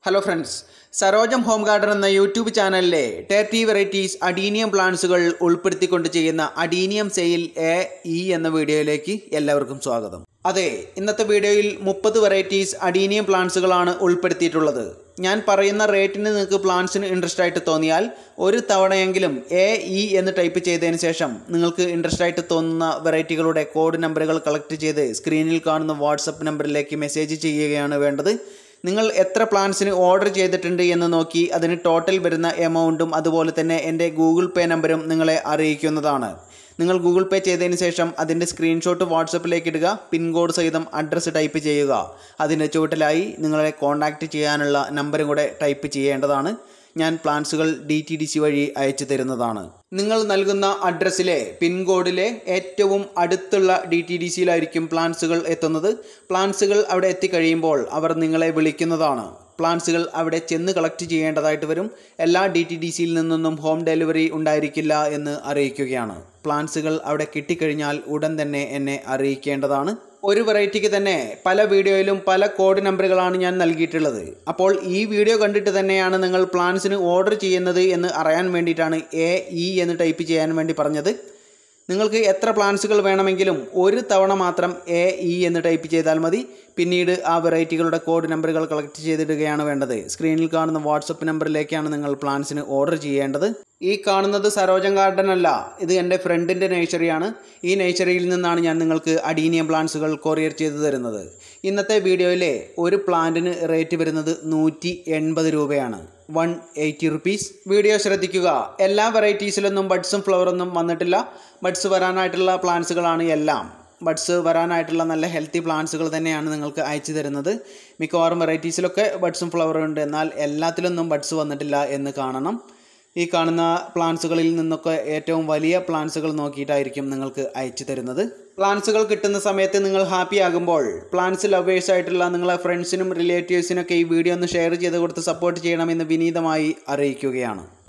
hello friends Sarojam home garden എന്ന YouTube ചാനലിലെ thirty varieties adenium പ്ലാന്റ്സുകൾ ഉൾപ്പെടുത്തിക്കൊണ്ട് ചെയ്യുന്ന അഡീനിയം സെയിൽ എ ഇ എന്ന വീഡിയോയിലേക്ക് എല്ലാവർക്കും സ്വാഗതം അതെ ഇന്നത്തെ വീഡിയോയിൽ മുപ്പത് വെറൈറ്റീസ് അഡീനിയം പ്ലാന്റ്സുകളാണ് ഉൾപ്പെടുത്തിയിട്ടുള്ളത് ഞാൻ പറയുന്ന റേറ്റിന് നിങ്ങൾക്ക് പ്ലാന്റ്സിന് ഇൻട്രസ്റ്റ് ആയിട്ട് തോന്നിയാൽ ഒരു തവണയെങ്കിലും എ ഇ എന്ന് ടൈപ്പ് ചെയ്തതിന് ശേഷം നിങ്ങൾക്ക് ഇൻട്രസ്റ്റ് ആയിട്ട് തോന്നുന്ന വെറൈറ്റികളുടെ കോഡ് നമ്പറുകൾ കളക്ട് ചെയ്ത് സ്ക്രീനിൽ കാണുന്ന വാട്സപ്പ് നമ്പറിലേക്ക് മെസ്സേജ് ചെയ്യുകയാണ് വേണ്ടത് നിങ്ങൾ എത്ര പ്ലാൻസിന് ഓർഡർ ചെയ്തിട്ടുണ്ട് എന്ന് നോക്കി അതിന് ടോട്ടൽ വരുന്ന എമൗണ്ടും അതുപോലെ തന്നെ എൻ്റെ ഗൂഗിൾ പേ നമ്പറും നിങ്ങളെ അറിയിക്കുന്നതാണ് നിങ്ങൾ ഗൂഗിൾ പേ ചെയ്തതിന് ശേഷം അതിൻ്റെ സ്ക്രീൻഷോട്ട് വാട്സപ്പിലേക്ക് ഇടുക പിൻകോഡ് സഹിതം അഡ്രസ്സ് ടൈപ്പ് ചെയ്യുക അതിൻ്റെ ചുവട്ടിലായി നിങ്ങളെ കോൺടാക്റ്റ് ചെയ്യാനുള്ള നമ്പറും കൂടെ ടൈപ്പ് ചെയ്യേണ്ടതാണ് ഞാൻ പ്ലാൻസുകൾ ഡി ടി ഡി സി വഴി അയച്ചു തരുന്നതാണ് നിങ്ങൾ നൽകുന്ന അഡ്രസ്സിലെ പിൻകോഡിലെ ഏറ്റവും അടുത്തുള്ള ഡി ടി ഡി സിയിലായിരിക്കും പ്ലാൻസുകൾ എത്തുന്നത് പ്ലാൻസുകൾ അവിടെ എത്തിക്കഴിയുമ്പോൾ അവർ നിങ്ങളെ വിളിക്കുന്നതാണ് പ്ലാൻസുകൾ അവിടെ ചെന്ന് കളക്ട് ചെയ്യേണ്ടതായിട്ട് വരും എല്ലാ ഡി ടി ഡി സിയിൽ നിന്നൊന്നും ഹോം ഡെലിവറി ഉണ്ടായിരിക്കില്ല എന്ന് അറിയിക്കുകയാണ് പ്ലാൻസുകൾ അവിടെ കിട്ടിക്കഴിഞ്ഞാൽ ഉടൻ തന്നെ എന്നെ അറിയിക്കേണ്ടതാണ് ഒരു വെറൈറ്റിക്ക് തന്നെ പല വീഡിയോയിലും പല കോഡ് നമ്പറുകളാണ് ഞാൻ നൽകിയിട്ടുള്ളത് അപ്പോൾ ഈ വീഡിയോ കണ്ടിട്ട് തന്നെയാണ് നിങ്ങൾ പ്ലാൻസിന് ഓർഡർ ചെയ്യുന്നത് എന്ന് അറിയാൻ വേണ്ടിയിട്ടാണ് എ ഇ എന്ന് ടൈപ്പ് ചെയ്യാൻ വേണ്ടി പറഞ്ഞത് നിങ്ങൾക്ക് എത്ര പ്ലാൻസുകൾ വേണമെങ്കിലും ഒരു തവണ മാത്രം എ ഇ എന്ന് ടൈപ്പ് ചെയ്താൽ മതി പിന്നീട് ആ വെറൈറ്റികളുടെ കോഡ് നമ്പറുകൾ കളക്ട് ചെയ്തിടുകയാണ് വേണ്ടത് സ്ക്രീനിൽ കാണുന്ന വാട്സപ്പ് നമ്പറിലേക്കാണ് നിങ്ങൾ പ്ലാൻസിന് ഓർഡർ ചെയ്യേണ്ടത് ഈ കാണുന്നത് സരോജം ഗാർഡൻ അല്ല ഇത് എൻ്റെ ഫ്രണ്ടിൻ്റെ നേഴ്സറിയാണ് ഈ നേഴ്സറിയിൽ നിന്നാണ് ഞാൻ നിങ്ങൾക്ക് അഡീനിയം പ്ലാന്റ്സുകൾ കൊറിയർ ചെയ്തു തരുന്നത് ഇന്നത്തെ വീഡിയോയിലെ ഒരു പ്ലാന്റിന് റേറ്റ് വരുന്നത് നൂറ്റി എൺപത് രൂപയാണ് വൺ എയ്റ്റി റുപ്പീസ് വീഡിയോ ശ്രദ്ധിക്കുക എല്ലാ വെറൈറ്റീസിലൊന്നും ബഡ്സും ഫ്ലവറൊന്നും വന്നിട്ടില്ല ബഡ്സ് വരാനായിട്ടുള്ള പ്ലാന്റ്സുകളാണ് എല്ലാം ബഡ്സ് വരാനായിട്ടുള്ള നല്ല ഹെൽത്തി പ്ലാന്റ്സുകൾ തന്നെയാണ് നിങ്ങൾക്ക് അയച്ചു തരുന്നത് മിക്കവാറും വെറൈറ്റീസിലൊക്കെ ബഡ്സും ഫ്ലവറും ഉണ്ട് എന്നാൽ എല്ലാത്തിലൊന്നും ബഡ്സ് വന്നിട്ടില്ല എന്ന് കാണണം ഈ കാണുന്ന പ്ലാന്റ്സുകളിൽ നിന്നൊക്കെ ഏറ്റവും വലിയ പ്ലാന്റ്സുകൾ നോക്കിയിട്ടായിരിക്കും നിങ്ങൾക്ക് അയച്ചു തരുന്നത് പ്ലാന്റ്സുകൾ കിട്ടുന്ന സമയത്ത് നിങ്ങൾ ഹാപ്പി ആകുമ്പോൾ പ്ലാന്റ്സ് ലവേഴ്സ് ആയിട്ടുള്ള നിങ്ങളെ ഫ്രണ്ട്സിനും റിലേറ്റീവ്സിനൊക്കെ ഈ വീഡിയോ ഒന്ന് ഷെയർ ചെയ്ത് കൊടുത്ത് സപ്പോർട്ട് ചെയ്യണമെന്ന് വിനീതമായി അറിയിക്കുകയാണ്